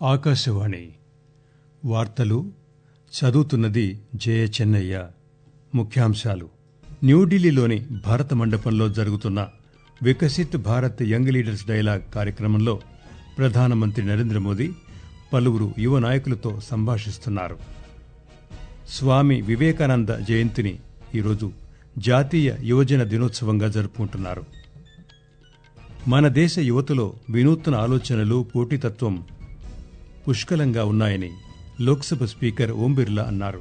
ఆకాశవాణి వార్తలు చదువుతున్నది జయ చెన్నయ్య ముఖ్యాంశాలు న్యూఢిల్లీలోని భారత మండపంలో జరుగుతున్న Viksit Bharat young leaders dialogue కార్యక్రమంలో ప్రధానమంత్రి నరేంద్ర మోదీ పలువురు యువ నాయకులతో సంభాషిస్తున్నారు స్వామి వివేకానంద జయంతిని ఈరోజు జాతీయ యువజన దినోత్సవంగా జరుపుకుంటున్నారు మన దేశ యువతలో వినూత్న ఆలోచనలు పోటీతత్వం పుష్కలంగా ఉన్నాయని లోక్సభ స్పీకర్ ఓం బిర్లా అన్నారు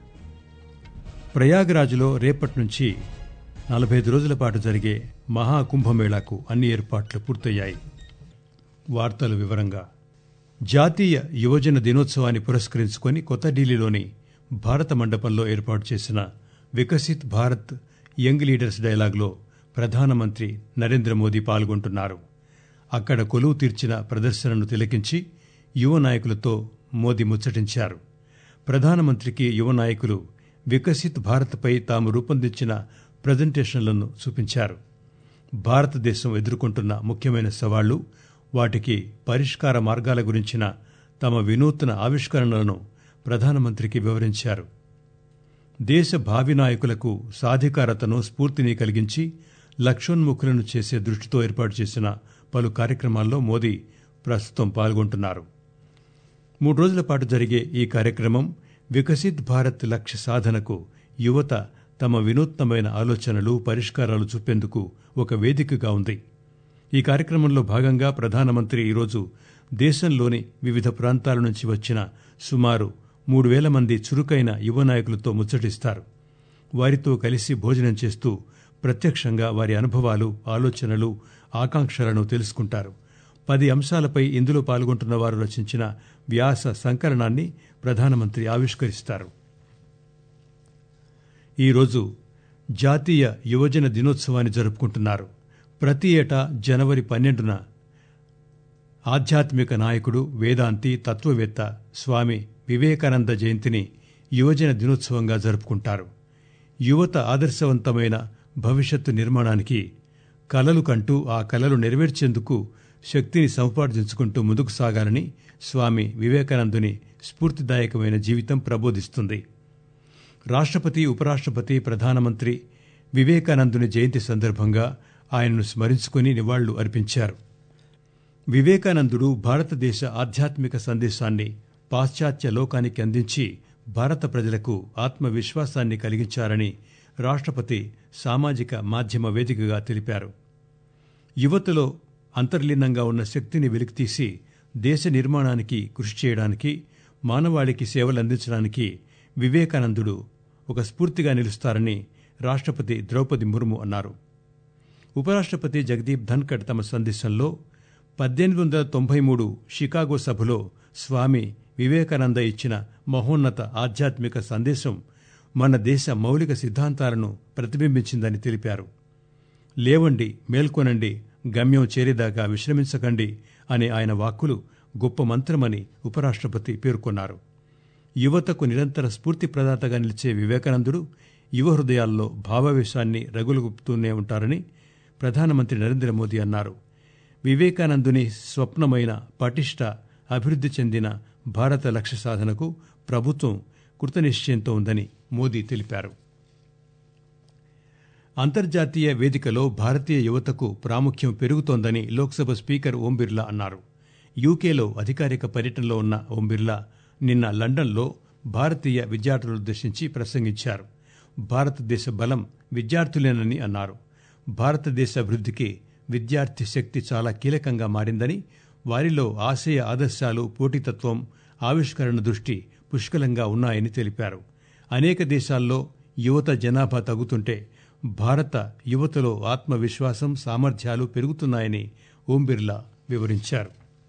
ప్రయాగ్రాజ్లో రేపటి నుంచి నలభై ఐదు రోజుల పాటు జరిగే మహాకుంభమేళాకు అన్ని ఏర్పాట్లు పూర్తయ్యాయి వార్తల వివరంగా జాతీయ యువజన దినోత్సవాన్ని పురస్కరించుకొని కొత్త ఢిల్లీలోని భారత మండపంలో ఏర్పాటు చేసిన వికసిత్ భారత్ యంగ్ లీడర్స్ డైలాగ్లో ప్రధానమంత్రి నరేంద్ర మోదీ పాల్గొంటున్నారు అక్కడ కొలువు తీర్చిన ప్రదర్శనను తిలకించి యువ నాయకులతో మోదీ ముచ్చటించారు ప్రధానమంత్రికి యువ నాయకులు వికసిత్ భారత్పై తాము రూపొందించిన ప్రజెంటేషన్లను చూపించారు భారతదేశం ఎదుర్కొంటున్న ముఖ్యమైన సవాళ్లు వాటికి పరిష్కార మార్గాల గురించిన తమ వినూత్న ఆవిష్కరణలను ప్రధానమంత్రికి వివరించారు దేశ భావి నాయకులకు సాధికారతను స్ఫూర్తిని కలిగించి లక్ష్యోన్ముఖులను చేసే దృష్టితో ఏర్పాటు చేసిన పలు కార్యక్రమాల్లో మోదీ ప్రస్తుతం పాల్గొంటున్నారు మూడు రోజుల పాటు జరిగే ఈ కార్యక్రమం వికసిత్ భారత్ లక్ష్య సాధనకు యువత తమ వినూత్నమైన ఆలోచనలు పరిష్కారాలు చూపేందుకు ఒక వేదికగా ఉంది ఈ కార్యక్రమంలో భాగంగా ప్రధానమంత్రి ఈరోజు దేశంలోని వివిధ ప్రాంతాల నుంచి వచ్చిన సుమారు మూడు వేల మంది చురుకైన యువ నాయకులతో ముచ్చటిస్తారు వారితో కలిసి భోజనం చేస్తూ ప్రత్యక్షంగా వారి అనుభవాలు ఆలోచనలు ఆకాంక్షలను తెలుసుకుంటారు పది అంశాలపై ఇందులో పాల్గొంటున్న వారు రచించిన వ్యాస సంకలనాన్ని ప్రధానమంత్రి ఆవిష్కరిస్తారు ఈరోజు జాతీయ యువజన దినోత్సవాన్ని జరుపుకుంటున్నారు ప్రతి ఏటా జనవరి పన్నెండున ఆధ్యాత్మిక నాయకుడు వేదాంతి తత్వవేత్త స్వామి వివేకానంద జయంతిని యువజన దినోత్సవంగా జరుపుకుంటారు యువత ఆదర్శవంతమైన భవిష్యత్తు నిర్మాణానికి కలలు కంటూ ఆ కలలు నెరవేర్చేందుకు శక్తిని సంపార్జించుకుంటూ ముందుకు సాగాలని స్వామి వివేకానందుని స్ఫూర్తిదాయకమైన జీవితం ప్రబోధిస్తుంది రాష్ట్రపతి ఉపరాష్ట్రపతి ప్రధానమంత్రి వివేకానందుని జయంతి సందర్భంగా ఆయనను స్మరించుకుని నివాళులు అర్పించారు వివేకానందుడు భారతదేశ ఆధ్యాత్మిక సందేశాన్ని పాశ్చాత్య లోకానికి అందించి భారత ప్రజలకు ఆత్మవిశ్వాసాన్ని కలిగించారని రాష్ట్రపతి సామాజిక మాధ్యమ వేదికగా తెలిపారు యువతలో అంతర్లీనంగా ఉన్న శక్తిని వెలికితీసి దేశ నిర్మాణానికి కృషి చేయడానికి మానవాళికి సేవలందించడానికి వివేకానందుడు ఒక స్ఫూర్తిగా నిలుస్తారని రాష్ట్రపతి ద్రౌపది ముర్ము అన్నారు ఉపరాష్ట్రపతి జగదీప్ ధన్కడ్ తమ సందేశంలో పద్దెనిమిది వందల తొంభై మూడు షికాగో సభలో స్వామి వివేకానంద ఇచ్చిన మహోన్నత ఆధ్యాత్మిక సందేశం మన దేశ మౌలిక సిద్ధాంతాలను ప్రతిబింబించిందని తెలిపారు లేవండి మేల్కొనండి గమ్యం చేరేదాకా విశ్రమించకండి అనే ఆయన వాక్కులు గొప్ప మంత్రమని ఉపరాష్ట్రపతి పేర్కొన్నారు యువతకు నిరంతర స్ఫూర్తి ప్రదాతగా నిలిచే వివేకానందుడు యువ హృదయాల్లో భావావేశాన్ని రగులుగుపుతూనే ఉంటారని ప్రధానమంత్రి నరేంద్ర మోదీ అన్నారు వివేకానందుని స్వప్నమైన పటిష్ట అభివృద్ధి చెందిన భారత లక్ష్య సాధనకు ప్రభుత్వం కృతనిశ్చయంతో ఉందని మోదీ తెలిపారు అంతర్జాతీయ వేదికలో భారతీయ యువతకు ప్రాముఖ్యం పెరుగుతోందని లోక్సభ స్పీకర్ ఓం బిర్లా అన్నారు యూకేలో అధికారిక పర్యటనలో ఉన్న ఓం బిర్లా నిన్న లండన్లో భారతీయ విద్యార్థులను ఉద్దేశించి ప్రసంగించారు భారతదేశ బలం విద్యార్థులేనని అన్నారు భారతదేశ అభివృద్ధికి విద్యార్థి శక్తి చాలా కీలకంగా మారిందని వారిలో ఆశయ ఆదర్శాలు పోటీతత్వం ఆవిష్కరణ దృష్టి పుష్కలంగా ఉన్నాయని తెలిపారు అనేక దేశాల్లో యువత జనాభా తగ్గుతుంటే భారత యువతలో ఆత్మవిశ్వాసం సామర్థ్యాలు పెరుగుతున్నాయని ఓం బిర్లా వివరించారు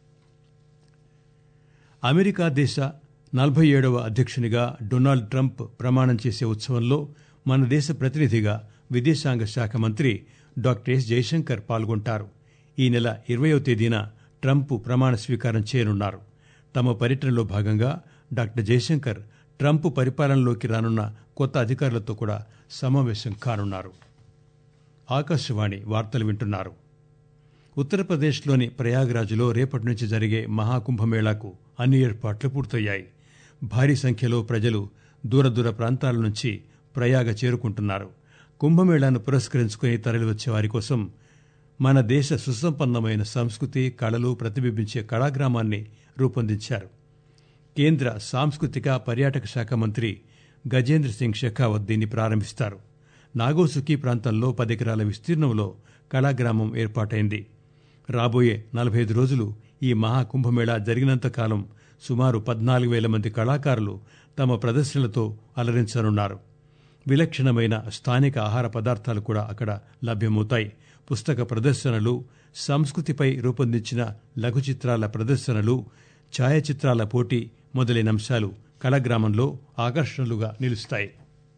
అమెరికా దేశ నలభై ఏడవ అధ్యక్షునిగా డొనాల్డ్ ట్రంప్ ప్రమాణం చేసే ఉత్సవంలో మన దేశ ప్రతినిధిగా విదేశాంగ శాఖ మంత్రి డాక్టర్ ఎస్ జయశంకర్ పాల్గొంటారు ఈ నెల ఇరవయో తేదీన ట్రంప్ ప్రమాణ స్వీకారం చేయనున్నారు తమ పర్యటనలో భాగంగా డాక్టర్ జయశంకర్ ట్రంప్ పరిపాలనలోకి రానున్న కొత్త అధికారులతో కూడా సమావేశం కానున్నారు ఆకాశవాణి వార్తలు వింటున్నారు ఉత్తరప్రదేశ్లోని ప్రయాగ్రాజ్లో రేపటి నుంచి జరిగే మహాకుంభమేళాకు అన్ని ఏర్పాట్లు పూర్తయ్యాయి భారీ సంఖ్యలో ప్రజలు దూరదూర ప్రాంతాల నుంచి ప్రయాగ చేరుకుంటున్నారు కుంభమేళాను పురస్కరించుకుని తరలివచ్చే వారి కోసం మన దేశ సుసంపన్నమైన సంస్కృతి కళలు ప్రతిబింబించే కళాగ్రామాన్ని రూపొందించారు కేంద్ర సాంస్కృతిక పర్యాటక శాఖ మంత్రి గజేంద్ర సింగ్ షెకావత్ దీన్ని ప్రారంభిస్తారు నాగోసుకి ప్రాంతంలో పదెకరాల విస్తీర్ణంలో కళాగ్రామం ఏర్పాటైంది రాబోయే నలభై ఐదు రోజులు ఈ మహాకుంభమేళా జరిగినంత కాలం సుమారు పద్నాలుగు వేల మంది కళాకారులు తమ ప్రదర్శనలతో అలరించనున్నారు విలక్షణమైన స్థానిక ఆహార పదార్థాలు కూడా అక్కడ లభ్యమవుతాయి పుస్తక ప్రదర్శనలు సంస్కృతిపై రూపొందించిన లఘు చిత్రాల ప్రదర్శనలు ఛాయాచిత్రాల పోటీ మొదలైన అంశాలు కళాగ్రామంలో ఆకర్షణలుగా నిలుస్తాయి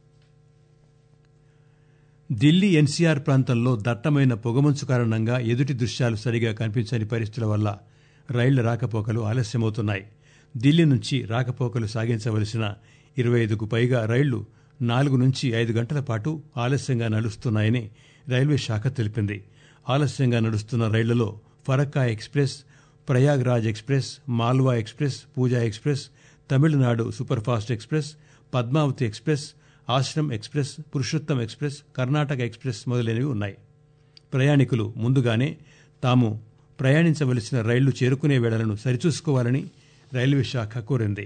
ఢిల్లీ ఎన్సీఆర్ ప్రాంతంలో దట్టమైన పొగమంచు కారణంగా ఎదుటి దృశ్యాలు సరిగా కనిపించని పరిస్థితుల వల్ల రైళ్ల రాకపోకలు ఆలస్యమవుతున్నాయి ఢిల్లీ నుంచి రాకపోకలు సాగించవలసిన ఇరవై ఐదుకు పైగా రైళ్లు నాలుగు నుంచి ఐదు గంటల పాటు ఆలస్యంగా నడుస్తున్నాయని రైల్వే శాఖ తెలిపింది ఆలస్యంగా నడుస్తున్న రైళ్లలో Farakka express Prayagraj express Malwa express పూజా express Tamil Nadu superfast express Padmavati express Ashram express Purushottam express Karnataka express మొదలైనవి ఉన్నాయి ప్రయాణికులు ముందుగానే తాము ప్రయాణించవలసిన రైళ్లు చేరుకునే వేళలను సరిచూసుకోవాలని రైల్వే శాఖ కోరింది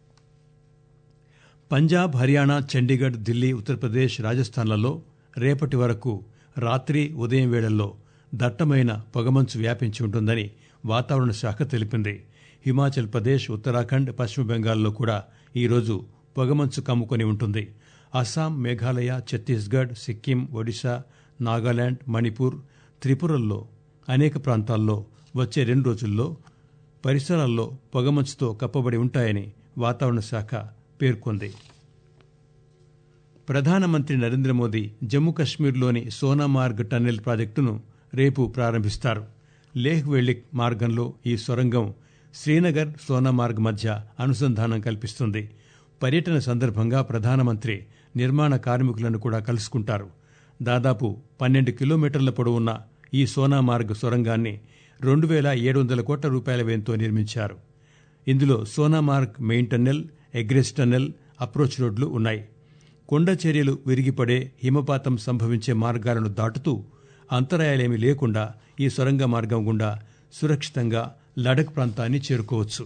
పంజాబ్ హర్యానా చండీగఢ్ ఢిల్లీ ఉత్తరప్రదేశ్ రాజస్థాన్లలో రేపటి వరకు రాత్రి ఉదయం వేళల్లో దట్టమైన పొగమంచు వ్యాపించి ఉంటుందని వాతావరణ శాఖ తెలిపింది హిమాచల్ ప్రదేశ్ ఉత్తరాఖండ్ పశ్చిమ బెంగాల్లో కూడా ఈరోజు పొగమంచు కమ్ముకొని ఉంటుంది అస్సాం మేఘాలయ ఛత్తీస్గఢ్ సిక్కిం ఒడిశా నాగాలాండ్ మణిపూర్ త్రిపురల్లో అనేక ప్రాంతాల్లో వచ్చే రెండు రోజుల్లో పరిసరాల్లో పొగమంచుతో కప్పబడి ఉంటాయని వాతావరణ శాఖ పేర్కొంది ప్రధానమంత్రి నరేంద్ర మోదీ జమ్మూ కశ్మీర్లోని సోనామార్గ్ టన్నెల్ ప్రాజెక్టును రేపు ప్రారంభిస్తారు లేహ్ వెళ్లి మార్గంలో ఈ సొరంగం శ్రీనగర్ సోనామార్గ్ మధ్య అనుసంధానం కల్పిస్తుంది పర్యటన సందర్భంగా ప్రధానమంత్రి నిర్మాణ కార్మికులను కూడా కలుసుకుంటారు దాదాపు పన్నెండు కిలోమీటర్ల పొడవున్న ఈ సోనామార్గ్ సొరంగాన్ని రెండు వేల ఏడు వందల కోట్ల రూపాయల వ్యయంతో నిర్మించారు ఇందులో Sonamarg main tunnel egress tunnel approach రోడ్లు ఉన్నాయి కొండ చర్యలు విరిగిపడే హిమపాతం సంభవించే మార్గాలను దాటుతూ అంతరాయాలేమీ లేకుండా ఈ సొరంగ మార్గం గుండా సురక్షితంగా లడక్ ప్రాంతాన్ని చేరుకోవచ్చు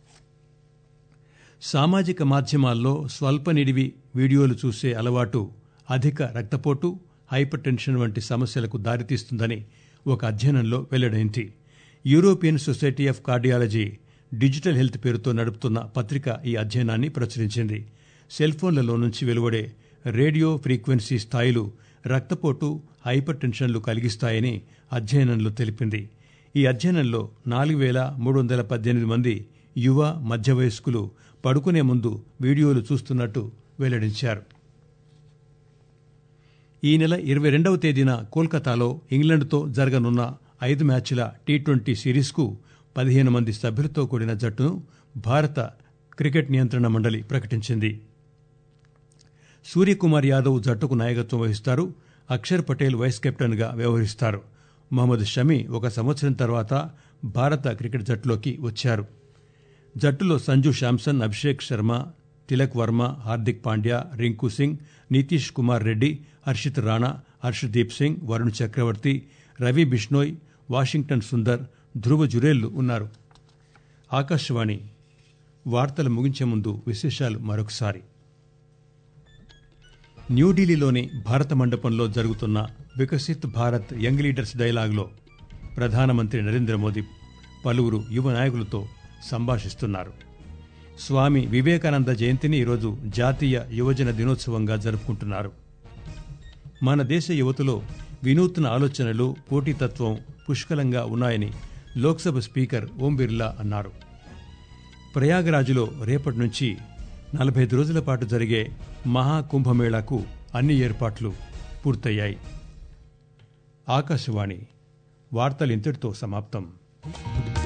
సామాజిక మాధ్యమాల్లో స్వల్ప నిడివి వీడియోలు చూసే అలవాటు అధిక రక్తపోటు హైపర్ టెన్షన్ వంటి సమస్యలకు దారితీస్తుందని ఒక అధ్యయనంలో వెల్లడైంది European society of cardiology digital health పేరుతో నడుపుతున్న పత్రిక ఈ అధ్యయనాన్ని ప్రచురించింది సెల్ ఫోన్లలో నుంచి వెలువడే రేడియో ఫ్రీక్వెన్సీ స్థాయిలు రక్తపోటు హైపర్ టెన్షన్లు కలిగిస్తాయని అధ్యయనంలో తెలిపింది ఈ అధ్యయనంలో నాలుగు వేల మూడు వందల పద్దెనిమిది మంది యువ మధ్య వయస్కులు పడుకునే ముందు వీడియోలు చూస్తున్నట్టు వెల్లడించారు ఈ నెల ఇరవై రెండవ తేదీన కోల్కతాలో ఇంగ్లండ్తో జరగనున్న ఐదు మ్యాచ్ల టీ ట్వంటీ సిరీస్కు పదిహేను మంది సభ్యులతో కూడిన జట్టును భారత క్రికెట్ నియంత్రణ మండలి ప్రకటించింది సూర్యకుమార్ యాదవ్ జట్టుకు నాయకత్వం వహిస్తారు అక్షర్ పటేల్ వైస్ కెప్టెన్గా వ్యవహరిస్తారు మహమ్మద్ షమి ఒక సంవత్సరం తర్వాత భారత క్రికెట్ జట్టులోకి వచ్చారు జట్టులో సంజు శాంసన్ అభిషేక్ శర్మ తిలక్ వర్మ హార్దిక్ పాండ్యా రింకు సింగ్ నితీష్ కుమార్ రెడ్డి హర్షిత్ రాణా హర్షదీప్ సింగ్ వరుణ్ చక్రవర్తి రవి బిష్నోయ్ వాషింగ్టన్ సుందర్ ధ్రువ జురేళ్లు ఉన్నారు ఆకాశవాణి వార్తలు ముగించే ముందు విశేషాలు మరొకసారి న్యూఢిల్లీలోని భారత మండపంలో జరుగుతున్న వికసిత్ భారత్ యంగ్ లీడర్స్ డైలాగ్లో ప్రధానమంత్రి నరేంద్ర మోదీ పలువురు యువ నాయకులతో సంభాషిస్తున్నారు స్వామి వివేకానంద జయంతిని ఈరోజు జాతీయ యువజన దినోత్సవంగా జరుపుకుంటున్నారు మన దేశ యువతలో వినూత్న ఆలోచనలు పోటీతత్వం పుష్కలంగా ఉన్నాయని లోక్సభ స్పీకర్ ఓం బిర్లా అన్నారు ప్రయాగరాజులో రేపటి నుంచి నలభై ఐదు రోజుల పాటు జరిగే మహాకుంభమేళాకు అన్ని ఏర్పాట్లు పూర్తయ్యాయి ఆకాశవాణి వార్తలు ఇంతటితో సమాప్తం